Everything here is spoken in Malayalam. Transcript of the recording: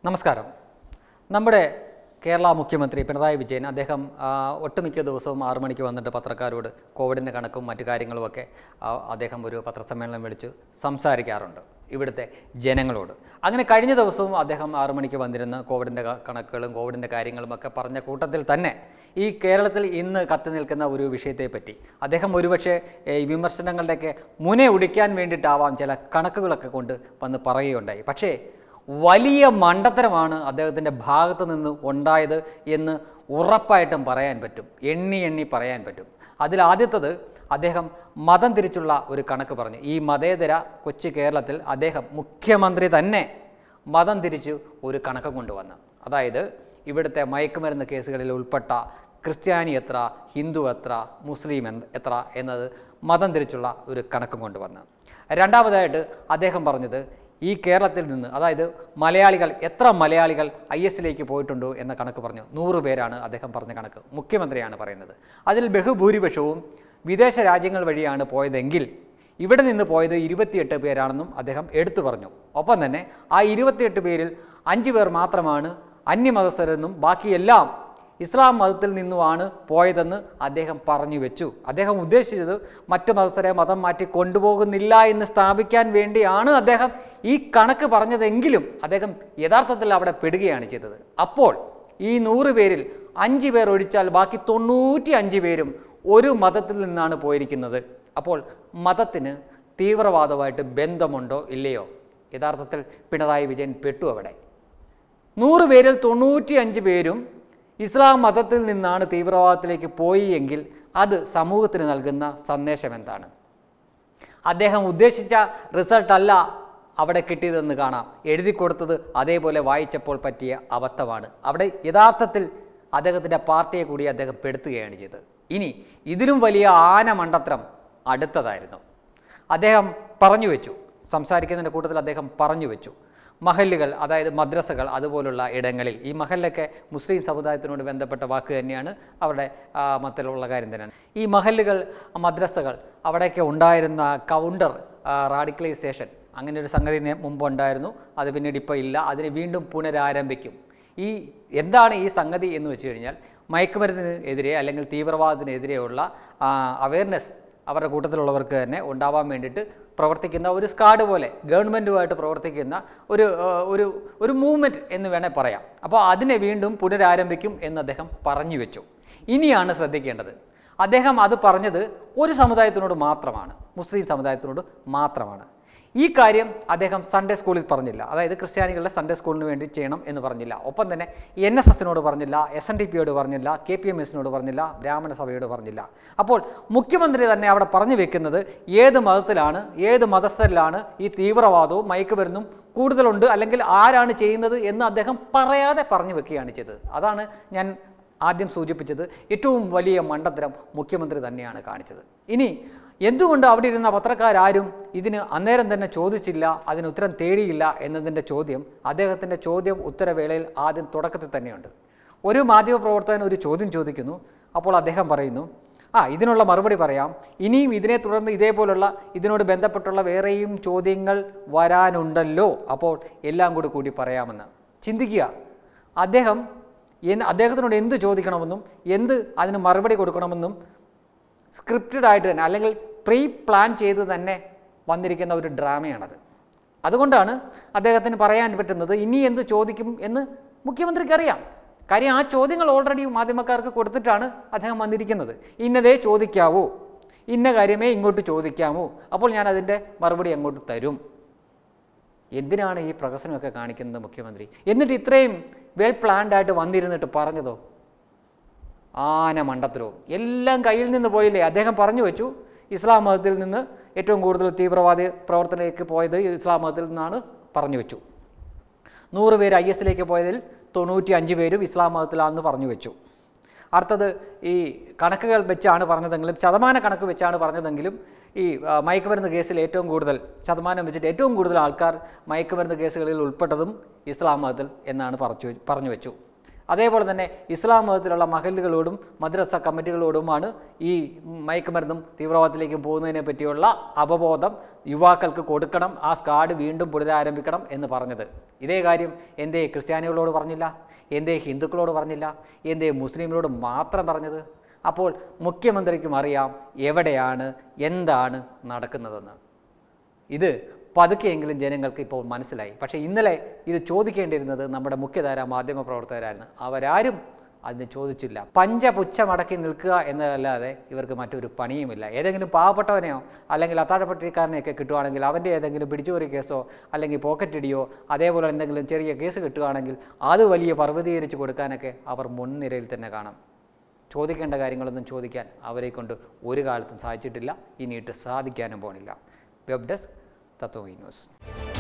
നമസ്കാരം നമ്മുടെ കേരള മുഖ്യമന്ത്രി പിണറായി വിജയൻ അദ്ദേഹം ആ, ഒട്ടുമിക്ക ദിവസവും ആറു മണിക്ക് വന്നിട്ട് പത്രക്കാരോട് കോവിഡിൻ്റെ കണക്കും മറ്റു കാര്യങ്ങളുമൊക്കെ ആ, അദ്ദേഹം ഒരു പത്രസമ്മേളനം വിളിച്ച് സംസാരിക്കാറുണ്ട് ഇവിടുത്തെ ജനങ്ങളോട് അങ്ങനെ കഴിഞ്ഞ ദിവസവും അദ്ദേഹം ആറു മണിക്ക് വന്നിരുന്ന് കോവിഡിൻ്റെ ക- കണക്കുകളും കോവിഡിൻ്റെ കാര്യങ്ങളുമൊക്കെ പറഞ്ഞ കൂട്ടത്തിൽ തന്നെ ഈ കേരളത്തിൽ ഇന്ന് കത്തി നിൽക്കുന്ന ഒരു വിഷയത്തെപ്പറ്റി അദ്ദേഹം ഒരുപക്ഷെ ഏ, ഈ വിമർശനങ്ങളുടെയൊക്കെ മുനെ ഉടിക്കാൻ വേണ്ടിയിട്ടാവാം ചില കണക്കുകളൊക്കെ കൊണ്ട് വന്ന് പറയുകയുണ്ടായി പക്ഷേ വലിയ മണ്ടത്തരമാണ് അദ്ദേഹത്തിൻ്റെ ഭാഗത്ത് നിന്ന് ഉണ്ടായത് എന്ന് ഉറപ്പായിട്ടും പറയാൻ പറ്റും എണ്ണി എണ്ണി പറയാൻ പറ്റും അതിൽ ആദ്യത്തത് അദ്ദേഹം മതം തിരിച്ചുള്ള ഒരു കണക്ക് പറഞ്ഞു ഈ മതേതര കൊച്ചു കേരളത്തിൽ അദ്ദേഹം മുഖ്യമന്ത്രി തന്നെ മതം തിരിച്ചു ഒരു കണക്ക് കൊണ്ടുവന്നു അതായത് ഇവിടുത്തെ മയക്കുമരുന്ന് കേസുകളിൽ ഉൾപ്പെട്ട ക്രിസ്ത്യാനി എത്ര ഹിന്ദു എത്ര മുസ്ലിം എന്ത് എത്ര എന്നത് മതം തിരിച്ചുള്ള ഒരു കണക്കും കൊണ്ടുവന്നു രണ്ടാമതായിട്ട് അദ്ദേഹം പറഞ്ഞത് ഈ കേരളത്തിൽ നിന്ന് അതായത് മലയാളികൾ എത്ര മലയാളികൾ ഐ എസിലേക്ക് പോയിട്ടുണ്ടോ എന്ന കണക്ക് പറഞ്ഞു നൂറ് പേരാണ് അദ്ദേഹം പറഞ്ഞ കണക്ക് മുഖ്യമന്ത്രിയാണ് പറയുന്നത് അതിൽ ബഹുഭൂരിപക്ഷവും വിദേശ രാജ്യങ്ങൾ വഴിയാണ് പോയതെങ്കിൽ ഇവിടെ നിന്ന് പോയത് ഇരുപത്തിയെട്ട് പേരാണെന്നും അദ്ദേഹം എടുത്തു പറഞ്ഞു ഒപ്പം തന്നെ ആ ഇരുപത്തിയെട്ട് പേരിൽ അഞ്ച് പേർ മാത്രമാണ് അന്യമതസ്ഥരെന്നും ബാക്കിയെല്ലാം ഇസ്ലാം മതത്തിൽ നിന്നുമാണ് പോയതെന്ന് അദ്ദേഹം പറഞ്ഞു വെച്ചു അദ്ദേഹം ഉദ്ദേശിച്ചത് മറ്റു മതസ്ഥരെ മതം മാറ്റി കൊണ്ടുപോകുന്നില്ല എന്ന് സ്ഥാപിക്കാൻ വേണ്ടിയാണ് അദ്ദേഹം ഈ കണക്ക് പറഞ്ഞതെങ്കിലും അദ്ദേഹം യഥാർത്ഥത്തിൽ അവിടെ പെടുകയാണ് ചെയ്തത് അപ്പോൾ ഈ നൂറ് പേരിൽ അഞ്ച് പേർ ഒഴിച്ചാൽ ബാക്കി തൊണ്ണൂറ്റി അഞ്ച് പേരും ഒരു മതത്തിൽ നിന്നാണ് പോയിരിക്കുന്നത് അപ്പോൾ മതത്തിന് തീവ്രവാദമായിട്ട് ബന്ധമുണ്ടോ ഇല്ലയോ യഥാർത്ഥത്തിൽ പിണറായി വിജയൻ പെട്ടു അവിടെ നൂറ് പേരിൽ തൊണ്ണൂറ്റി അഞ്ച് പേരും ഇസ്ലാം മതത്തിൽ നിന്നാണ് തീവ്രവാദത്തിലേക്ക് പോയി എങ്കിൽ അത് സമൂഹത്തിന് നൽകുന്ന സന്ദേശം എന്താണ് അദ്ദേഹം ഉദ്ദേശിച്ച റിസൾട്ട് അല്ല അവിടെ കിട്ടിയതെന്ന് കാണാം എഴുതി കൊടുത്തത് അതേപോലെ വായിച്ചപ്പോൾ പറ്റിയ അബദ്ധമാണ് അവിടെ യഥാർത്ഥത്തിൽ അദ്ദേഹത്തിൻ്റെ പാർട്ടിയെ കൂടി അദ്ദേഹം പെടുത്തുകയാണ് ചെയ്തത് ഇനി ഇതിലും വലിയ ആന മണ്ടത്രം അടുത്തതായിരുന്നു അദ്ദേഹം പറഞ്ഞു വെച്ചു സംസാരിക്കുന്നതിൻ്റെ കൂട്ടത്തിൽ അദ്ദേഹം പറഞ്ഞു വെച്ചു മഹല്ലുകൾ അതായത് മദ്രസകൾ അതുപോലുള്ള ഇടങ്ങളിൽ ഈ മഹല്ലൊക്കെ മുസ്ലിം സമുദായത്തിനോട് ബന്ധപ്പെട്ട വാക്ക് തന്നെയാണ് അവരുടെ ആ, മതത്തിലുള്ള കാര്യം തന്നെയാണ് ഈ മഹല്ലുകൾ മദ്രസകൾ അവിടെയൊക്കെ ഉണ്ടായിരുന്ന കൗണ്ടർ റാഡിക്കലൈസേഷൻ അങ്ങനെ ഒരു സംഗതി നേ- മുമ്പുണ്ടായിരുന്നു അത് പിന്നീട് ഇപ്പോൾ ഇല്ല അതിനെ വീണ്ടും പുനരാരംഭിക്കും ഈ എന്താണ് ഈ സംഗതി എന്ന് വെച്ച് കഴിഞ്ഞാൽ മയക്കുമരുന്നിന് എതിരെ അല്ലെങ്കിൽ തീവ്രവാദത്തിനെതിരെയുള്ള അവയർനെസ് അവരുടെ കൂട്ടത്തിലുള്ളവർക്ക് തന്നെ ഉണ്ടാവാൻ വേണ്ടിയിട്ട് പ്രവർത്തിക്കുന്ന ഒരു സ്കാഡ് പോലെ ഗവൺമെൻറ്റുമായിട്ട് പ്രവർത്തിക്കുന്ന ഒരു ആ, ഒരു ഒരു മൂവ്മെൻറ്റ് എന്ന് വേണേൽ പറയാം അപ്പോൾ അതിനെ വീണ്ടും പുനരാരംഭിക്കും എന്ന് അദ്ദേഹം പറഞ്ഞു വെച്ചു ഇനിയാണ് ശ്രദ്ധിക്കേണ്ടത് അദ്ദേഹം അത് പറഞ്ഞത് ഒരു സമുദായത്തിനോട് മാത്രമാണ് മുസ്ലിം സമുദായത്തിനോട് മാത്രമാണ് ഈ കാര്യം അദ്ദേഹം സൺഡേ സ്കൂളിൽ പറഞ്ഞില്ല അതായത് ക്രിസ്ത്യാനികളുടെ സൺഡേ സ്കൂളിന് വേണ്ടി ചെയ്യണം എന്ന് പറഞ്ഞില്ല ഒപ്പം തന്നെ എൻ എസ് എസിനോട് പറഞ്ഞില്ല എസ് എൻ ഡി പിയോട് പറഞ്ഞില്ല കെ പി എം എസിനോട് പറഞ്ഞില്ല ബ്രാഹ്മണ സഭയോട് പറഞ്ഞില്ല അപ്പോൾ മുഖ്യമന്ത്രി തന്നെ അവിടെ പറഞ്ഞു വെക്കുന്നത് ഏത് മതത്തിലാണ് ഏത് മതസ്ഥരിലാണ് ഈ തീവ്രവാദവും മയക്കുമരുന്നും കൂടുതലുണ്ട് അല്ലെങ്കിൽ ആരാണ് ചെയ്യുന്നത് എന്ന് അദ്ദേഹം പറയാതെ പറഞ്ഞു വെക്കുകയാണ് ചെയ്തത് അതാണ് ഞാൻ ആദ്യം സൂചിപ്പിച്ചത് ഏറ്റവും വലിയ മണ്ടത്തരം മുഖ്യമന്ത്രി തന്നെയാണ് കാണിച്ചത് ഇനി എന്തുകൊണ്ട് അവിടെ ഇരുന്ന പത്രക്കാരും ഇതിന് അന്നേരം തന്നെ ചോദിച്ചില്ല അതിന് ഉത്തരം തേടിയില്ല എന്നതിൻ്റെ ചോദ്യം അദ്ദേഹത്തിൻ്റെ ചോദ്യം ഉത്തരവേളയിൽ ആദ്യം തുടക്കത്തിൽ തന്നെയുണ്ട് ഒരു മാധ്യമപ്രവർത്തകൻ ഒരു ചോദ്യം ചോദിക്കുന്നു അപ്പോൾ അദ്ദേഹം പറയുന്നു ആ ഇതിനുള്ള മറുപടി പറയാം ഇനിയും ഇതിനെ തുടർന്ന് ഇതേപോലുള്ള ഇതിനോട് ബന്ധപ്പെട്ടുള്ള വേറെയും ചോദ്യങ്ങൾ വരാനുണ്ടല്ലോ അപ്പോൾ എല്ലാം കൂടി കൂടി പറയാമെന്ന് ചിന്തിക്കുക അദ്ദേഹം എന്ന് അദ്ദേഹത്തിനോട് എന്ത് ചോദിക്കണമെന്നും എന്ത് അതിന് മറുപടി കൊടുക്കണമെന്നും സ്ക്രിപ്റ്റഡ് ആയിട്ട് തന്നെ അല്ലെങ്കിൽ പ്രീ പ്ലാൻ ചെയ്ത് തന്നെ വന്നിരിക്കുന്ന ഒരു ഡ്രാമയാണത് അതുകൊണ്ടാണ് അദ്ദേഹത്തിന് പറയാൻ പറ്റുന്നത് ഇനി എന്ത് ചോദിക്കും എന്ന് മുഖ്യമന്ത്രിക്ക് അറിയാം കാര്യം ആ ചോദ്യങ്ങൾ ഓൾറെഡി മാധ്യമക്കാർക്ക് കൊടുത്തിട്ടാണ് അദ്ദേഹം വന്നിരിക്കുന്നത് ഇന്നതേ ചോദിക്കാവൂ ഇന്ന കാര്യമേ ഇങ്ങോട്ട് ചോദിക്കാമോ അപ്പോൾ ഞാൻ അതിൻ്റെ മറുപടി അങ്ങോട്ട് തരും എന്തിനാണ് ഈ പ്രഹസനമൊക്കെ കാണിക്കുന്നത് മുഖ്യമന്ത്രി എന്നിട്ട് ഇത്രയും വെൽ പ്ലാൻഡ് ആയിട്ട് വന്നിരുന്നിട്ട് പറഞ്ഞതോ ആന മണ്ടത്തരവും എല്ലാം കയ്യിൽ നിന്ന് പോയില്ലേ അദ്ദേഹം പറഞ്ഞു വെച്ചു ഇസ്ലാം മതത്തിൽ നിന്ന് ഏറ്റവും കൂടുതൽ തീവ്രവാദി പ്രവർത്തനത്തിലേക്ക് പോയത് ഇസ്ലാം മതത്തിൽ നിന്നാണ് പറഞ്ഞു വെച്ചു നൂറ് പേര് ഐ എസിലേക്ക് പോയതിൽ തൊണ്ണൂറ്റി അഞ്ച് പേരും ഇസ്ലാം മതത്തിലാണെന്ന് പറഞ്ഞു വെച്ചു അടുത്തത് ഈ കണക്കുകൾ വെച്ചാണ് പറഞ്ഞതെങ്കിലും ശതമാന കണക്ക് വെച്ചാണ് പറഞ്ഞതെങ്കിലും ഈ ആ, മയക്കുമരുന്ന് കേസിൽ ഏറ്റവും കൂടുതൽ ശതമാനം വെച്ചിട്ട് ഏറ്റവും കൂടുതൽ ആൾക്കാർ മയക്കുമരുന്ന് കേസുകളിൽ ഉൾപ്പെട്ടതും ഇസ്ലാം മതത്തിൽ എന്നാണ് പറഞ്ഞു പറഞ്ഞു വെച്ചു അതേപോലെ തന്നെ ഇസ്ലാം മതത്തിലുള്ള മഹലുകളോടും മദ്രസ കമ്മിറ്റികളോടുമാണ് ഈ മയക്കുമരുന്നും തീവ്രവാദത്തിലേക്ക് പോകുന്നതിനെ പറ്റിയുള്ള അവബോധം യുവാക്കൾക്ക് കൊടുക്കണം ആ സ്കാഡ് വീണ്ടും പുനരാരംഭിക്കണം എന്ന് പറഞ്ഞത് ഇതേ കാര്യം എന്തേ ക്രിസ്ത്യാനികളോട് പറഞ്ഞില്ല എന്തേ ഹിന്ദുക്കളോട് പറഞ്ഞില്ല എന്തേ മുസ്ലിമിനോട് മാത്രം പറഞ്ഞത് അപ്പോൾ മുഖ്യമന്ത്രിക്കും അറിയാം എവിടെയാണ് എന്താണ് നടക്കുന്നതെന്ന് ഇത് പതുക്കെയെങ്കിലും ജനങ്ങൾക്ക് ഇപ്പോൾ മനസ്സിലായി പക്ഷേ ഇന്നലെ ഇത് ചോദിക്കേണ്ടിയിരുന്നത് നമ്മുടെ മുഖ്യധാര മാധ്യമ പ്രവർത്തകരായിരുന്നു അവരാരും അതിന് ചോദിച്ചില്ല പഞ്ചപുച്ഛമടക്കി നിൽക്കുക എന്നതല്ലാതെ ഇവർക്ക് മറ്റൊരു പണിയുമില്ല ഏതെങ്കിലും പാവപ്പെട്ടവനെയോ അല്ലെങ്കിൽ അത്താഴപ്പട്ടിക്കാരനെയൊക്കെ കിട്ടുവാണെങ്കിൽ അവൻ്റെ ഏതെങ്കിലും പിടിച്ചുപറി കേസോ അല്ലെങ്കിൽ പോക്കറ്റ് ഇടിയോ അതേപോലെ എന്തെങ്കിലും ചെറിയ കേസ് കിട്ടുകയാണെങ്കിൽ അത് വലിയ പർവ്വതീകരിച്ച് കൊടുക്കാനൊക്കെ അവർ മുൻനിരയിൽ തന്നെ കാണാം ചോദിക്കേണ്ട കാര്യങ്ങളൊന്നും ചോദിക്കാൻ അവരെ കൊണ്ട് ഒരു കാലത്തും സാധിച്ചിട്ടില്ല ഇനിയിട്ട് സാധിക്കാനും പോണില്ല വെബ് ഡെസ്ക് തത്വമൈ ന്യൂസ്